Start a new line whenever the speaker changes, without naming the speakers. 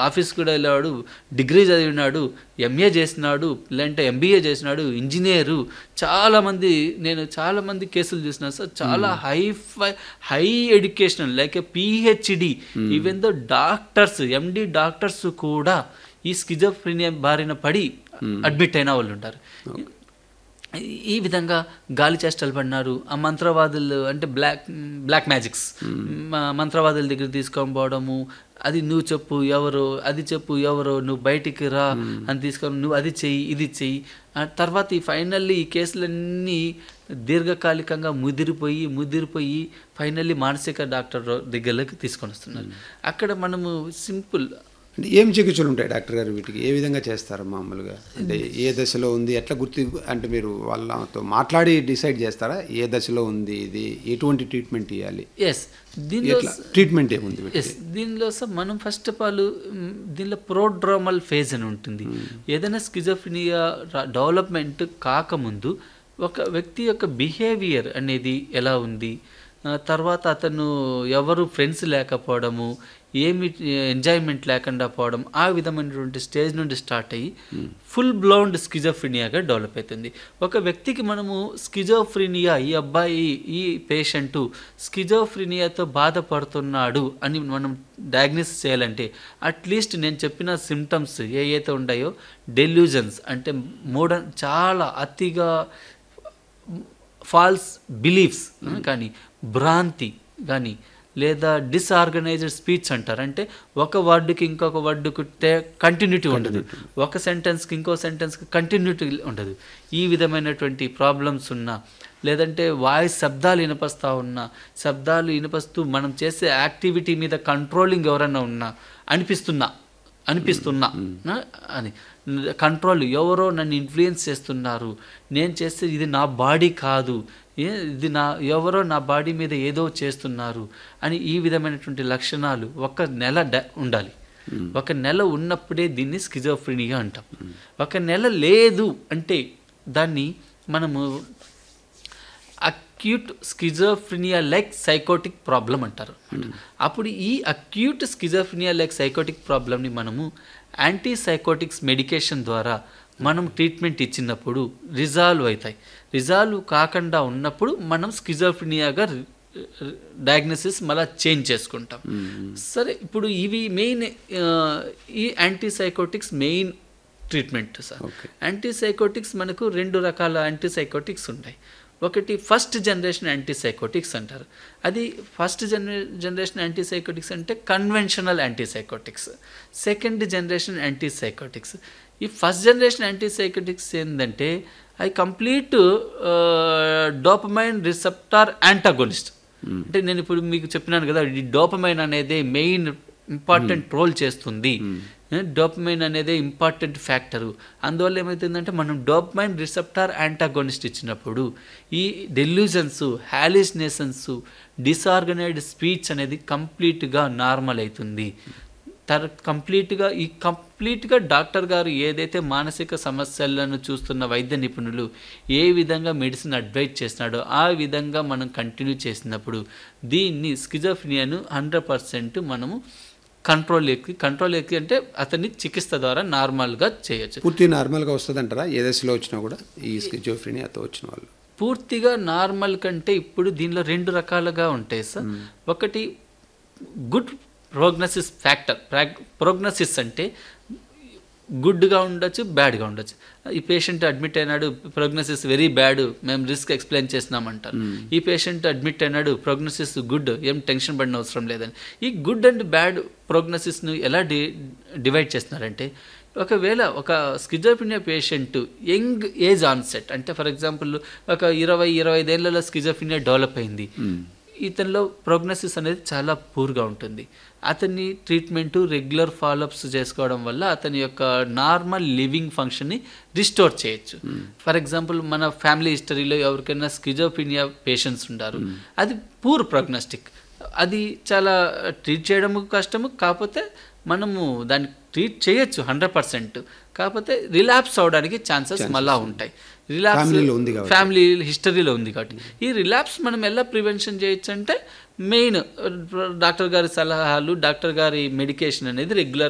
Office కూడా వెళ్ళేవాడు degree చదివినాడు MA చేసినాడు లేదంటే ఎంబీఏ చేసినాడు ఇంజనీరు చాలామంది నేను చాలామంది కేసులు చూసిన సార్ చాలా high fi high educational like PhD even though doctors MD doctors కూడా ఈ స్కిజోఫ్రీనియా బారిన పడి అడ్మిట్ అయిన వాళ్ళు ఉంటారు ఈ- ఈ విధంగా గాలి చేష్టలు పడినారు ఆ మంత్రవాదులు అంటే బ్లాక్ బ్లాక్ మ్యాజిక్స్ మ- మంత్రవాదుల దగ్గర తీసుకొని పోవడము అది నువ్వు చెప్పు ఎవరు అది చెప్పు ఎవరు నువ్వు బయటికి రా అని తీసుకొని నువ్వు అది చెయ్యి ఇది చెయ్యి ఆ తర్వాత ఈ ఫైనల్లీ ఈ కేసులన్నీ దీర్ఘకాలికంగా ముదిరిపోయి ముదిరిపోయి ఫైనల్లీ మానసిక డాక్టర్ దగ్గరకి తీసుకొని వస్తున్నారు అక్కడ మనము సింపుల్
అంటే ఏం చికిత్సలు ఉంటాయి డాక్టర్ గారు వీటికి ఏ విధంగా చేస్తారు మామూలుగా అంటే ఏ దశలో ఉంది ఎట్లా గుర్తు అంటే మీరు వాళ్ళతో మాట్లాడి డిసైడ్ చేస్తారా ఏ దశలో ఉంది ఇది ఎటువంటి ట్రీట్మెంట్ ఇవ్వాలి
ఎస్ దీనిలో
ఎట్లా ట్రీట్మెంట్ ఏముంది వీటికి?
ఎస్ దీనిలో సార్ మనం ఫస్ట్ ఆఫ్ ఆల్ మ్, దీనిలో ప్రోడ్రోమల్ ఫేజ్ అని ఉంటుంది ఏదైనా స్కిజోఫినియా డెవలప్మెంట్ కాకముందు ఒక వ్యక్తి యొక్క బిహేవియర్ అనేది ఎలా ఉంది ఆ, తర్వాత అతను ఎవరు ఫ్రెండ్స్ లేకపోవడము ఏమి ఎంజాయ్మెంట్ లేకుండా పోవడం ఆ విధమైనటువంటి స్టేజ్ నుండి స్టార్ట్ అయ్యి ఫుల్ బ్లౌండ్ స్కిజోఫ్రినియాగా డెవలప్ అవుతుంది ఒక వ్యక్తికి మనము స్కిజోఫ్రినియా ఈ అబ్బాయి ఈ పేషెంట్ స్కిజోఫ్రినియాతో బాధపడుతున్నాడు అని మనం డయాగ్నోస్ చేయాలంటే అట్లీస్ట్ నేను చెప్పిన సిమ్టమ్స్ ఏ అయితే ఉన్నాయో డెల్యూజన్స్ అంటే మోడ చాలా అతిగా ఫాల్స్ బిలీఫ్స్ కానీ భ్రాంతి కానీ లేదా డిస్ఆర్గనైజ్డ్ స్పీచ్ అంటారు అంటే ఒక వర్డ్కి ఇంకొక వర్డ్కు కంటిన్యూటీ ఉండదు ఒక సెంటెన్స్కి ఇంకో సెంటెన్స్కి కంటిన్యూటీ ఉండదు ఈ విధమైనటువంటి ప్రాబ్లమ్స్ ఉన్నా లేదంటే వాయిస్ శబ్దాలు వినపస్తా ఉన్నా శబ్దాలు వినపస్తూ మనం చేసే యాక్టివిటీ మీద కంట్రోలింగ్ ఎవరైనా ఉన్నా అనిపిస్తున్నా అనిపిస్తున్నా నా? అని కంట్రోల్ ఎవరో నన్ను ఇన్ఫ్లుయెన్స్ చేస్తున్నారు నేను చేస్తే ఇది నా బాడీ కాదు ఏ ఇది నా ఎవరో నా బాడీ మీద ఏదో చేస్తున్నారు అని ఈ విధమైనటువంటి లక్షణాలు ఒక నెల డ- ఉండాలి ఒక నెల ఉన్నప్పుడే దీన్ని స్కిజోఫ్రినియా అంటాం ఒక నెల లేదు అంటే దాన్ని మనము acute schizophrenia like psychotic problem అంటారు అప్పుడు ఈ అక్యూట్ స్కిజోఫ్రినియా లైక్ సైకోటిక్ ప్రాబ్లమ్ని మనము యాంటీ సైకోటిక్స్ మెడికేషన్ ద్వారా మనం ట్రీట్మెంట్ ఇచ్చినప్పుడు రిజాల్వ్ అవుతాయి రిజాల్వ్ కాకుండా ఉన్నప్పుడు మనం స్కిజోఫ్రినియాగా డయాగ్నోసిస్ మళ్ళీ చేంజ్ చేసుకుంటాం సరే ఇప్పుడు ఇవి మెయిన్ ఈ anti psychotics main treatment sir
Okay.
Antipsychotics మనకు రెండు రకాల యాంటీసైకోటిక్స్ ఉంటాయి ఒకటి ఫస్ట్ జనరేషన్ యాంటీసైకోటిక్స్ అంటారు అది ఫస్ట్ జనరే జనరేషన్ యాంటీసైకోటిక్స్ అంటే conventional antipsychotics second generation antipsychotics ఈ ఫస్ట్ జనరేషన్ యాంటీసైకోటిక్స్ ఏంటంటే అవి కంప్లీట్ డోపమైన్ రిసెప్టార్ యాంటాగోనిస్ట్ అంటే నేను ఇప్పుడు మీకు చెప్పినాను కదా ఈ డోపమైన్ అనేది మెయిన్ ఇంపార్టెంట్ రోల్ చేస్తుంది డోపమైన్ అనేది ఇంపార్టెంట్ ఫ్యాక్టరు అందువల్ల ఏమవుతుందంటే మనం డోపమైన్ రిసెప్టార్ యాంటాగోనిస్ట్ ఇచ్చినప్పుడు ఈ డెల్యూజన్స్ హాలిసినేషన్స్ డిసార్గనైజ్డ్ స్పీచ్ అనేది కంప్లీట్గా నార్మల్ అవుతుంది తర్ కంప్లీట్గా ఈ కంప్లీట్గా డాక్టర్ గారు ఏదైతే మానసిక సమస్యలను చూస్తున్న వైద్య నిపుణులు ఏ విధంగా మెడిసిన్ అడ్వైజ్ చేస్తున్నాడో ఆ విధంగా మనం కంటిన్యూ చేసినప్పుడు దీన్ని స్కిజోఫ్నియాను హండ్రెడ్ పర్సెంట్ మనము కంట్రోల్ ఎక్కి కంట్రోల్ ఎక్కి అంటే అతన్ని చికిత్స ద్వారా నార్మల్గా చేయొచ్చు
పూర్తి నార్మల్గా వస్తుంది అంటారా ఏ దశలో వచ్చినా కూడా ఈ స్కిజోఫ్రీనియాతో వచ్చిన వాళ్ళు
పూర్తిగా నార్మల్ కంటే ఇప్పుడు దీనిలో రెండు రకాలుగా ఉంటాయి సార్ ఒకటి గుడ్ ప్రోగ్నసిస్ ఫ్యాక్టర్ ప్రోగ్నసిస్ అంటే గుడ్గా ఉండొచ్చు బ్యాడ్గా ఉండొచ్చు ఈ పేషెంట్ అడ్మిట్ అయినాడు ప్రోగ్నసిస్ వెరీ బ్యాడ్ మేము రిస్క్ ఎక్స్ప్లెయిన్ చేసినామంటారు ఈ పేషెంట్ అడ్మిట్ అయినాడు ప్రోగ్నసిస్ గుడ్ ఏం టెన్షన్ పడిన అవసరం లేదని ఈ గుడ్ అండ్ బ్యాడ్ ప్రోగ్నసిస్ను ఎలా డి డివైడ్ చేస్తున్నారంటే ఒకవేళ ఒక schizophrenia patient young age onset అంటే ఫర్ ఎగ్జాంపుల్ ఒక ఇరవై ఇరవై ఐదేళ్లలో స్కిజోఫినియా డెవలప్ అయింది ఇతనిలో ప్రోగ్నసిస్ అనేది చాలా పూర్గా ఉంటుంది అతన్ని ట్రీట్మెంట్ రెగ్యులర్ ఫాలోఅప్స్ చేసుకోవడం వల్ల అతని యొక్క నార్మల్ లివింగ్ ఫంక్షన్ని రిస్టోర్ చేయొచ్చు ఫర్ ఎగ్జాంపుల్ మన ఫ్యామిలీ హిస్టరీలో ఎవరికైనా స్కిజోఫినియా పేషెంట్స్ ఉంటారు అది పూర్ ప్రోగ్నస్టిక్ అది చాలా ట్రీట్ చేయడం కష్టము కాకపోతే మనము దాన్ని ట్రీట్ చేయొచ్చు హండ్రెడ్ పర్సెంట్ కాకపోతే రిలాప్స్ అవడానికి ఛాన్సెస్ మళ్ళా ఉంటాయి రిలాప్స్
Family-లో ఉంది కాబట్టి.
ఫ్యామిలీ హిస్టరీలో ఉంది కాబట్టి ఈ రిలాప్స్ మనం ఎలా ప్రివెన్షన్ చేయొచ్చు అంటే మెయిన్ డాక్టర్ గారి సలహాలు డాక్టర్ గారి మెడికేషన్ అనేది రెగ్యులర్